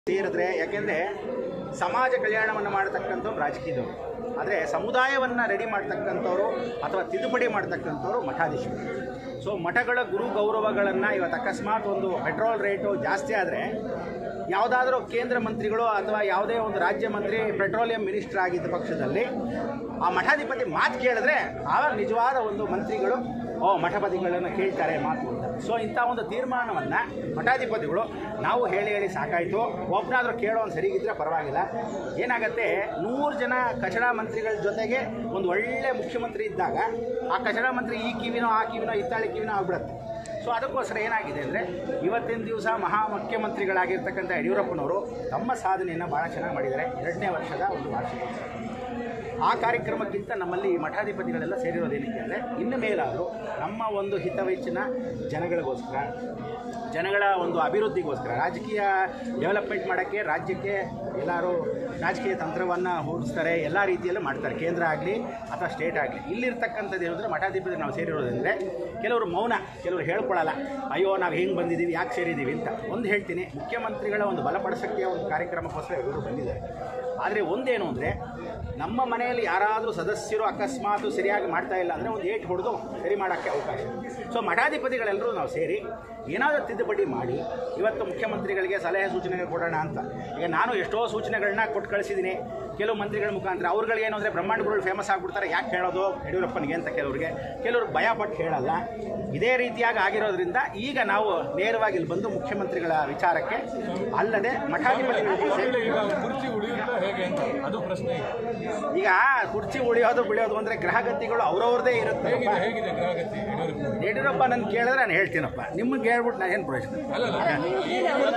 ಸೇರಿದ್ರೆ ಯಾಕೆಂದರೆ ಸಮಾಜ ಕಲ್ಯಾಣವನ್ನು ಮಾಡತಕ್ಕಂಥವ್ರು ರಾಜಕೀಯದವರು ಆದರೆ ಸಮುದಾಯವನ್ನು ರೆಡಿ ಮಾಡ್ತಕ್ಕಂಥವ್ರು ಅಥವಾ ತಿದ್ದುಪಡಿ ಮಾಡ್ತಕ್ಕಂಥವ್ರು ಮಠಾಧೀಶರು ಸೊ ಮಠಗಳ ಗುರು ಗೌರವಗಳನ್ನು ಇವತ್ತು ಅಕಸ್ಮಾತ್ ಒಂದು ಪೆಟ್ರೋಲ್ ರೇಟು ಜಾಸ್ತಿ ಆದರೆ ಯಾವುದಾದ್ರೂ ಕೇಂದ್ರ ಮಂತ್ರಿಗಳು ಅಥವಾ ಯಾವುದೇ ಒಂದು ರಾಜ್ಯ ಮಂತ್ರಿ ಪೆಟ್ರೋಲಿಯಂ ಮಿನಿಸ್ಟರ್ ಆಗಿದ್ದ ಪಕ್ಷದಲ್ಲಿ ಆ ಮಠಾಧಿಪತಿ ಮಾತು ಕೇಳಿದ್ರೆ ಆವಾಗ ನಿಜವಾದ ಒಂದು ಮಂತ್ರಿಗಳು ಓ ಮಠಪತಿಗಳನ್ನು ಕೇಳ್ತಾರೆ ಮಾತು ಅಂತ ಸೊ ಇಂಥ ಒಂದು ತೀರ್ಮಾನವನ್ನು ಮಠಾಧಿಪತಿಗಳು ನಾವು ಹೇಳಿ ಹೇಳಿ ಸಾಕಾಯಿತು ಒಬ್ಬನಾದರೂ ಕೇಳೋನು ಸರಿಗಿದ್ರೆ ಪರವಾಗಿಲ್ಲ ಏನಾಗುತ್ತೆ ನೂರು ಜನ ಕಚಡ ಮಂತ್ರಿಗಳ ಜೊತೆಗೆ ಒಂದು ಒಳ್ಳೆ ಮುಖ್ಯಮಂತ್ರಿ ಇದ್ದಾಗ ಆ ಕಚಡ ಮಂತ್ರಿ ಈ ಕಿವಿನೋ ಆ ಕಿವಿನೋ ಇತ್ತಾಳಿ ಕಿವಿನೋ ಆಗ್ಬಿಡುತ್ತೆ ಸೊ ಅದಕ್ಕೋಸ್ಕರ ಏನಾಗಿದೆ ಅಂದರೆ ಇವತ್ತಿನ ದಿವಸ ಮಹಾ ಮುಖ್ಯಮಂತ್ರಿಗಳಾಗಿರ್ತಕ್ಕಂಥ ಯಡಿಯೂರಪ್ಪನವರು ತಮ್ಮ ಸಾಧನೆಯನ್ನು ಭಾಳ ಚೆನ್ನಾಗಿ ಮಾಡಿದ್ದಾರೆ ಎರಡನೇ ವರ್ಷದ ಒಂದು ವಾರ್ಷಿಕೋತ್ಸವ ಆ ಕಾರ್ಯಕ್ರಮಕ್ಕಿಂತ ನಮ್ಮಲ್ಲಿ ಮಠಾಧಿಪತಿಗಳೆಲ್ಲ ಸೇರಿರೋದೇನಕ್ಕೆ ಅಂದರೆ ಇನ್ನು ಮೇಲಾದರೂ ನಮ್ಮ ಒಂದು ಹಿತವೆಚ್ಚಿನ ಜನಗಳಿಗೋಸ್ಕರ ಜನಗಳ ಒಂದು ಅಭಿವೃದ್ಧಿಗೋಸ್ಕರ ರಾಜಕೀಯ ಡೆವಲಪ್ಮೆಂಟ್ ಮಾಡೋಕ್ಕೆ ರಾಜ್ಯಕ್ಕೆ ಎಲ್ಲರೂ ರಾಜಕೀಯ ತಂತ್ರವನ್ನು ಹೂಡಿಸ್ತಾರೆ ಎಲ್ಲ ರೀತಿಯಲ್ಲೂ ಮಾಡ್ತಾರೆ ಕೇಂದ್ರ ಆಗಲಿ ಅಥವಾ ಸ್ಟೇಟ್ ಆಗಲಿ ಇಲ್ಲಿರ್ತಕ್ಕಂಥದ್ದು ಏನಂದರೆ ಮಠಾಧಿಪತಿ ನಾವು ಸೇರಿರೋದಂದರೆ ಕೆಲವರು ಮೌನ ಕೆಲವರು ಹೇಳ್ಕೊಳ್ಳಲ್ಲ ಅಯ್ಯೋ ನಾವು ಹೆಂಗೆ ಬಂದಿದ್ದೀವಿ ಯಾಕೆ ಸೇರಿದ್ದೀವಿ ಅಂತ ಒಂದು ಹೇಳ್ತೀನಿ ಮುಖ್ಯಮಂತ್ರಿಗಳ ಒಂದು ಬಲಪಡಿಸೋಕ್ಕೆ ಒಂದು ಕಾರ್ಯಕ್ರಮಕ್ಕೋಸ್ಕರ ಇವರು ಬಂದಿದ್ದಾರೆ ಆದರೆ ಒಂದೇನು ಅಂದರೆ ನಮ್ಮ ಮನೆಯಲ್ಲಿ ಯಾರಾದರೂ ಸದಸ್ಯರು ಅಕಸ್ಮಾತು ಸರಿಯಾಗಿ ಮಾಡ್ತಾ ಇಲ್ಲ ಅಂದರೆ ಒಂದು ಏಟ್ ಹೊಡೆದು ಸರಿ ಮಾಡೋಕ್ಕೆ ಅವಕಾಶ ಸೊ ಮಠಾಧಿಪತಿಗಳೆಲ್ಲರೂ ನಾವು ಸೇರಿ ಏನಾದರೂ ತಿದ್ದುಪಡಿ ಮಾಡಿ ಇವತ್ತು ಮುಖ್ಯಮಂತ್ರಿಗಳಿಗೆ ಸಲಹೆ ಸೂಚನೆಗಳು ಕೊಡೋಣ ಅಂತ ಈಗ ನಾನು ಎಷ್ಟೋ ಸೂಚನೆಗಳನ್ನ ಕೊಟ್ಟು ಕಳಿಸಿದ್ದೀನಿ ಕೆಲವು ಮಂತ್ರಿಗಳ ಮುಖಾಂತರ ಅವ್ರುಗಳೇನು ಅಂದರೆ ಬ್ರಹ್ಮಾಂಡಗಳು ಫೇಮಸ್ ಆಗಿಬಿಡ್ತಾರೆ ಯಾಕೆ ಹೇಳೋದು ಯಡಿಯೂರಪ್ಪನಿಗೆ ಅಂತ ಕೆಲವ್ರಿಗೆ ಕೆಲವ್ರಿಗೆ ಭಯಪಟ್ಟು ಹೇಳಲ್ಲ ಇದೇ ರೀತಿಯಾಗಿ ಆಗಿರೋದ್ರಿಂದ ಈಗ ನಾವು ನೇರವಾಗಿ ಇಲ್ಲಿ ಬಂದು ಮುಖ್ಯಮಂತ್ರಿಗಳ ವಿಚಾರಕ್ಕೆ ಅಲ್ಲದೆ ಮಠಾಧಿಪತಿಗಳಿಗೆ ಆಮೇಲೆ ಈಗ ಕುರ್ಚಿ ಉಳಿಯುತ್ತಾ ಹೇಗೆ ಅಂತ ಅದು ಪ್ರಶ್ನೆ ಈಗ. ಈಗ ಕುರ್ಚಿ ಉಳಿಯೋದು ಬಿಳಿಯೋದು ಅಂದರೆ ಗ್ರಹಗತಿಗಳು ಅವ್ರವ್ರದೇ ಇರುತ್ತೆ ಹೇಗಿದೆ ಹೇಗಿದೆ ಗ್ರಾಹಕತೆ ಯಡಿಯೂರಪ್ಪ ಯಡಿಯೂರಪ್ಪ ನನ್ ಕೇಳಿದ್ರೆ ನಾನು ಹೇಳ್ತೀನಪ್ಪ ನಿಮಗೆ ಹೇಳ್ಬಿಟ್ಟು ನಾನು ಏನು ಪ್ರಯೋಜನ ಅಲ್ಲಲ್ಲ ಈ ಮೂಲಕ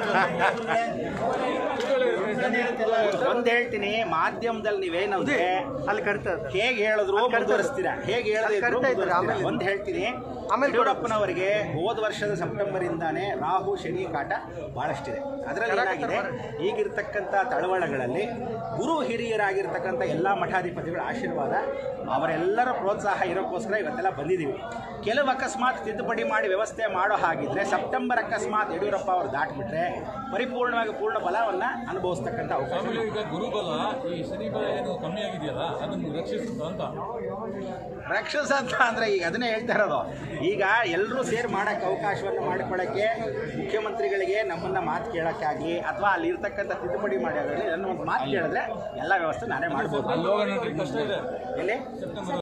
ಗೊತ್ತಾಗುತ್ತೆ ಒಂದು ಹೇಳ್ತೀನಿ ಮಾಧ್ಯಮದಲ್ಲಿ ನೀವೇನಂದ್ರೆ ಅಲ್ಲಿ ಕರಿತಾ ಹೇಗೆ ಹೇಳಿದ್ರು ಮುಂದುವರಿಸ್ತೀರಾ ಹೇಗೆ ಅಲ್ಲಿ ಕರಿತಾ ಇದ್ದಾರೆ, ಆಮೇಲೆ- ಒಂದು ಹೇಳ್ತೀನಿ ಆಮೇಲೆ ಯಡಿಯೂರಪ್ಪನವರಿಗೆ ಹೋದ ವರ್ಷದ ಸೆಪ್ಟೆಂಬರ್ ಇಂದಾನೆ ರಾಹು ಶನಿ ಕಾಟ ಬಹಳಷ್ಟಿದೆ ಅದರಲ್ಲಿ ಏನಾಗಿದೆ ಈಗಿರ್ತಕ್ಕಂಥ ತಳವಳಗಳಲ್ಲಿ ಗುರು ಹಿರಿಯರಾಗಿರ್ತಕ್ಕಂಥ ಎಲ್ಲ ಮಠಾಧಿಪತಿಗಳ ಆಶೀರ್ವಾದ ಅವರೆಲ್ಲರ ಪ್ರೋತ್ಸಾಹ ಇರೋಕ್ಕೋಸ್ಕರ ಇವತ್ತೆಲ್ಲ ಬಂದಿದ್ದೀವಿ ಕೆಲವು ಅಕಸ್ಮಾತ್ ತಿದ್ದುಪಡಿ ಮಾಡಿ ವ್ಯವಸ್ಥೆ ಮಾಡೋ ಹಾಗಿದ್ರೆ ಸೆಪ್ಟೆಂಬರ್ ಅಕಸ್ಮಾತ್ ಯಡಿಯೂರಪ್ಪ ಅವರು ದಾಟ್ಬಿಟ್ರೆ ಪರಿಪೂರ್ಣವಾಗಿ ಪೂರ್ಣ ಬಲವನ್ನು ಅನುಭವಿಸ್ತಕ್ಕಂಥ ಅವಕಾಶ ಆಮೇಲೆ ಈಗ ಗುರುಬಲ ಈ ಶನಿ ಬಲ ಏನು ಕಮ್ಮಿ ಆಗಿದೆಯಲ್ಲ ಅದನ್ನು ರಕ್ಷಿಸುತ್ತ ಅಂತ ರಾಕ್ಷಸ ಅಂತ ಅಂದರೆ ಈಗ ಅದನ್ನೇ ಹೇಳ್ತಾ ಇರೋದು ಈಗ ಎಲ್ಲರೂ ಸೇರಿ ಮಾಡೋಕ್ಕೆ ಅವಕಾಶವನ್ನು ಮಾಡಿಕೊಳ್ಳೋಕ್ಕೆ ಮುಖ್ಯಮಂತ್ರಿಗಳಿಗೆ ನಮ್ಮನ್ನು ಮಾತು ಕೇಳೋಕ್ಕಾಗಲಿ ಅಥವಾ ಅಲ್ಲಿ ಇರ್ತಕ್ಕಂಥ ತಿದ್ದುಪಡಿ ಮಾಡೋದ್ರಲ್ಲಿ ನನ್ನ ಒಂದು ಮಾತು ಕೇಳಿದ್ರೆ ಎಲ್ಲ ವ್ಯವಸ್ಥೆ ನಾನೇ ಮಾಡ್ಬೋದು ಅಲ್ಲಿ ಹೋಗೋಣ ಕಷ್ಟ ಇದೆ ಎಲ್ಲಿ ಸೆಪ್ಟೆಂಬರ್